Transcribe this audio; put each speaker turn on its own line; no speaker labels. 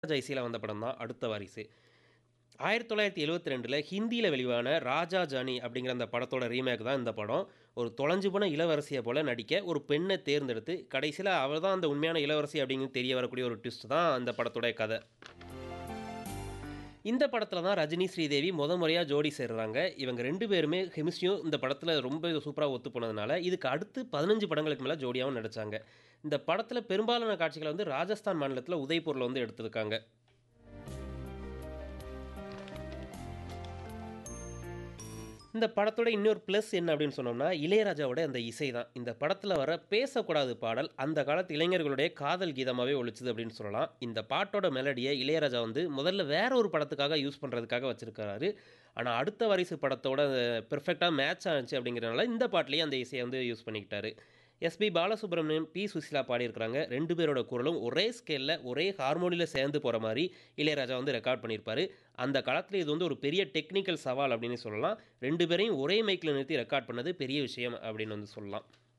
ராஜா இசையில வந்த படம் தான் அடுத்த வாரிசு. 1972ல ஹிந்தியில வெளிவான ராஜா ஜானி அப்படிங்கிற அந்த படத்தோட ரீமேக் தான் இந்த படம். ஒரு தொலைஞ்சு போன இளவரசிய போல நடிக்க ஒரு பெண்ண தேர்ந்தெடுத்து, கடைசியில அவ தான் அந்த உண்மையான இளவரசி அப்படிங்கிறது தெரிய வரக்கூடிய ஒரு ட்விஸ்ட் தான் அந்த படத்தோட கதை. இந்த படத்துல தான் ரஜினி, ஸ்ரீதேவி மொத முறையா ஜோடி சேர்றாங்க. இவங்க 2 பேருமே கெமிஸ்ட்ரியும் இந்த படத்துல ரொம்ப சூப்பரா ஒத்து போனதுனால, இதுக்கு அடுத்து 15 படங்களுக்கு மேல ஜோடியாவும் நடிச்சாங்க. இந்த படத்துல பெரும்பாலான காட்சிகள வந்து ராஜஸ்தான் மாநிலத்துல உதய்பூர்ல வந்து எடுத்திருக்காங்க. இந்த படத்தோட இன்னொரு பிளஸ் என்ன அப்படின்னு சொன்னோம்னா, இளையராஜாவோட அந்த இசை தான். இந்த படத்துல வர பேசக்கூடாது பாடல், அந்த காலத்து இளைஞர்களுடைய காதல் கீதமாவே ஒலிச்சது அப்படின்னு சொல்லலாம். இந்த பாட்டோட மெலடிய இளையராஜா வந்து முதல்ல வேற ஒரு படத்துக்காக யூஸ் பண்றதுக்காக வச்சிருக்காரு. ஆனா அடுத்த வாரிசு படத்தோட பெர்ஃபெக்ட்டா மேட்ச் ஆனுச்சு அப்படிங்கிறனால, இந்த பாட்டுலயும் அந்த இசைய வந்து யூஸ் பண்ணிக்கிட்டாரு. SP Balasubrahmanyam, P. சுசீலா பாடியிருக்கிறாங்க. 2 பேரோட குரலும் ஒரே ஸ்கேல்ல, ஒரே ஹார்மோனியில சேர்ந்து போற மாரி இளையராஜா வந்து ரெக்கார்ட் பண்ணியிருப்பாரு. அந்த காலத்துல இது வந்து ஒரு பெரிய டெக்னிக்கல் சவால் அப்படின்னு சொல்லலாம். 2 பேரையும் ஒரே மைக்ல நிறுத்தி ரெக்கார்ட் பண்ணது பெரிய விஷயம் அப்படின்னு வந்து சொல்லலாம்.